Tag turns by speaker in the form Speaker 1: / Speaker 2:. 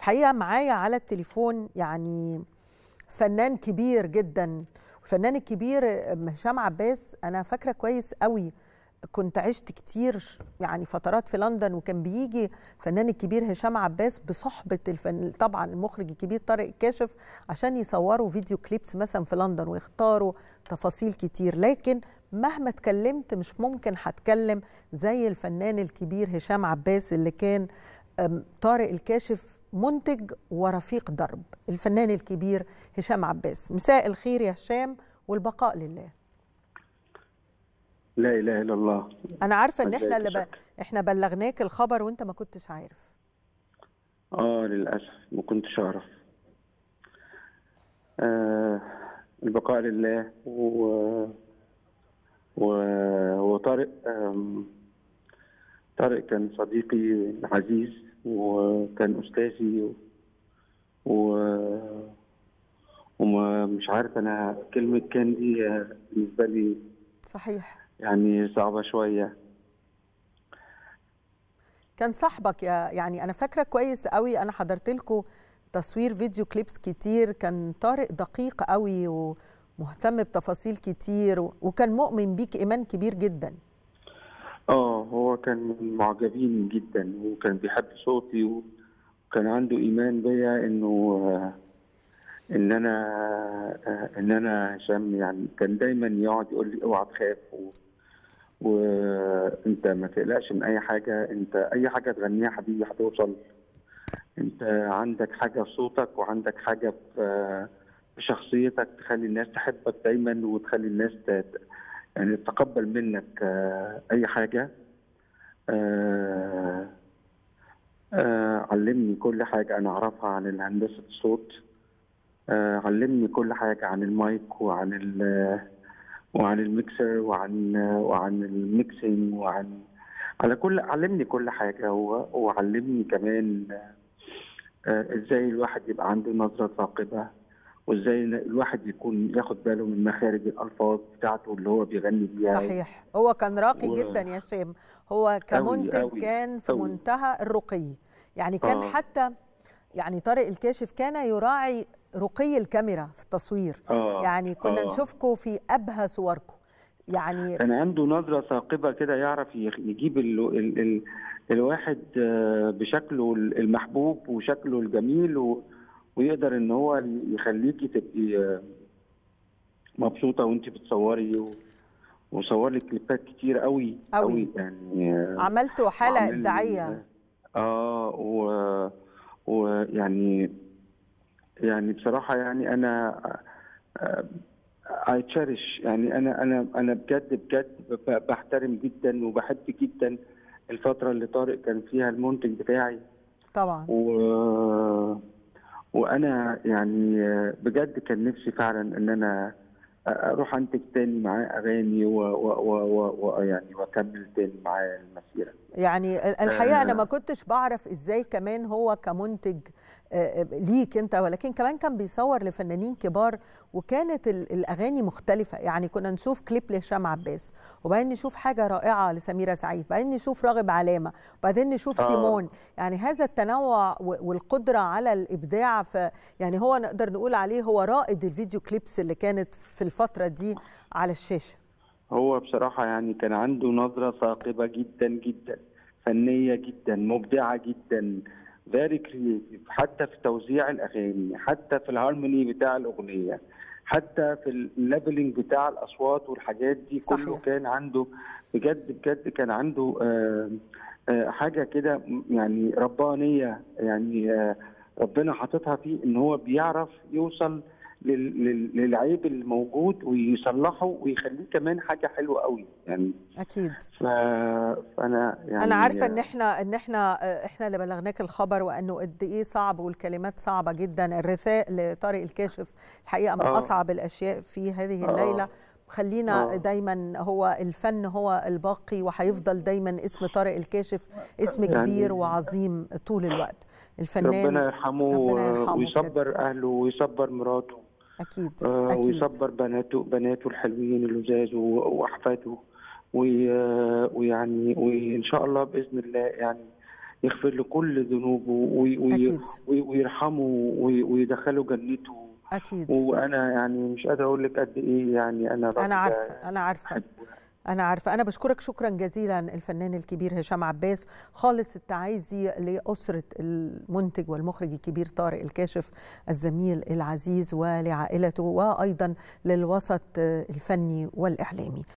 Speaker 1: الحقيقه معايا على التليفون يعني فنان كبير جدا الفنان الكبير هشام عباس انا فاكره كويس قوي كنت عشت كتير يعني فترات في لندن وكان بيجي الفنان الكبير هشام عباس بصحبه الفن طبعا المخرج الكبير طارق الكاشف عشان يصوروا فيديو كليبس مثلا في لندن ويختاروا تفاصيل كتير لكن مهما اتكلمت مش ممكن هتكلم زي الفنان الكبير هشام عباس اللي كان طارق الكاشف منتج ورفيق درب الفنان الكبير هشام عباس مساء الخير يا هشام والبقاء لله
Speaker 2: لا اله الا الله
Speaker 1: انا عارفه ان احنا اللي ب... احنا بلغناك الخبر وانت ما كنتش عارف
Speaker 2: اه للاسف ما كنتش اعرف آه البقاء لله و... و... وطارق آم... طارق كان صديقي العزيز وكان استاذي و... ومش عارف انا كلمه كان دي بالنسبه لي
Speaker 1: صحيح
Speaker 2: يعني صعبه شويه
Speaker 1: كان صاحبك يا يعني انا فاكره كويس قوي انا حضرت لكم تصوير فيديو كليبس كتير كان طارق دقيق قوي ومهتم بتفاصيل كتير وكان مؤمن بيك ايمان كبير جدا
Speaker 2: اه هو كان من معجبين جدا وكان بيحب صوتي وكان عنده ايمان بيا انه ان انا ان انا هشام يعني كان دايما يقعد يقول لي اوعى تخاف و... وانت ما تقلقش من اي حاجه انت اي حاجه تغنيها حبيبي هتوصل انت عندك حاجه في صوتك وعندك حاجه في شخصيتك تخلي الناس تحبك دايما وتخلي الناس تت... يعني تتقبل منك اي حاجه آه آه علمني كل حاجه انا اعرفها عن هندسه الصوت آه علمني كل حاجه عن المايك وعن ال وعن الميكسر وعن وعن الميكسينج وعن على كل علمني كل حاجه وعلمني كمان ازاي الواحد يبقى عنده نظره ثاقبه وازاي الواحد يكون ياخد باله من مخارج الالفاظ بتاعته اللي هو بيغني بيها
Speaker 1: صحيح هو كان راقي و... جدا يا هشام هو كمنتج أوي أوي كان في أوي. منتهى الرقي يعني كان آه. حتى يعني طارق الكاشف كان يراعي رقي الكاميرا في التصوير
Speaker 2: آه.
Speaker 1: يعني كنا آه. نشوفكم في ابهى صوركم يعني
Speaker 2: كان عنده نظره ثاقبه كده يعرف يجيب ال ال ال الواحد بشكله المحبوب وشكله الجميل و ويقدر ان هو يخليكي تبقي مبسوطه وانت بتصوري و... وصور لك كليبات كتير قوي
Speaker 1: قوي
Speaker 2: يعني
Speaker 1: عملتوا حاله ابداعيه
Speaker 2: اه و ويعني يعني بصراحه يعني انا اي تشارش يعني انا انا انا بجد بجد بحترم جدا وبحب جدا الفتره اللي طارق كان فيها المنتج بتاعي
Speaker 1: طبعا
Speaker 2: و وانا يعني بجد كان نفسي فعلا ان انا اروح انتج تاني معاه اغاني ويعني واكمل تاني معاه المسيره
Speaker 1: يعني الحقيقه آه انا ما كنتش بعرف ازاي كمان هو كمنتج ليك انت ولكن كمان كان بيصور لفنانين كبار وكانت الاغاني مختلفه يعني كنا نشوف كليب لهشام عباس وبعدين نشوف حاجه رائعه لسميره سعيد بعدين نشوف راغب علامه وبعدين نشوف آه. سيمون يعني هذا التنوع والقدره على الابداع ف يعني هو نقدر نقول عليه هو رائد الفيديو كليبس اللي كانت في الفتره دي على الشاشه
Speaker 2: هو بصراحه يعني كان عنده نظره ثاقبه جدا جدا فنيه جدا مبدعه جدا فيري كرييتيف حتى في توزيع الاغاني حتى في الهارموني بتاع الاغنيه حتى في الليفلنج بتاع الاصوات والحاجات دي صحيح. كله كان عنده بجد بجد كان عنده آآ آآ حاجه كده يعني ربانيه يعني ربنا حاططها فيه ان هو بيعرف يوصل للعيب الموجود ويصلحه ويخليه كمان حاجه حلوه قوي يعني
Speaker 1: اكيد
Speaker 2: ف... فانا يعني
Speaker 1: انا عارفه ان احنا ان احنا احنا اللي بلغناك الخبر وانه قد ايه صعب والكلمات صعبه جدا الرثاء لطارق الكاشف الحقيقه من آه. اصعب الاشياء في هذه الليله آه. خلينا آه. دايما هو الفن هو الباقي وهيفضل دايما اسم طارق الكاشف اسم يعني كبير وعظيم طول الوقت
Speaker 2: الفنان ربنا يرحمه, ربنا يرحمه ويصبر بجد. اهله ويصبر مراته
Speaker 1: اكيد,
Speaker 2: آه
Speaker 1: أكيد.
Speaker 2: ويصبر بناته بناته الحلوين اللزاز واحفاده ويعني وان شاء الله باذن الله يعني يغفر له كل ذنوبه وي- وي-
Speaker 1: أكيد.
Speaker 2: وي- ويرحمه وي- ويدخله جنته
Speaker 1: اكيد
Speaker 2: وانا يعني مش قادر اقول لك قد ايه يعني انا الراجل
Speaker 1: انا
Speaker 2: ده
Speaker 1: عارفه انا عارفه
Speaker 2: بحبه.
Speaker 1: أنا عارفة أنا بشكرك شكرا جزيلا الفنان الكبير هشام عباس خالص التعازي لأسرة المنتج والمخرج الكبير طارق الكاشف الزميل العزيز ولعائلته وأيضا للوسط الفني والإعلامي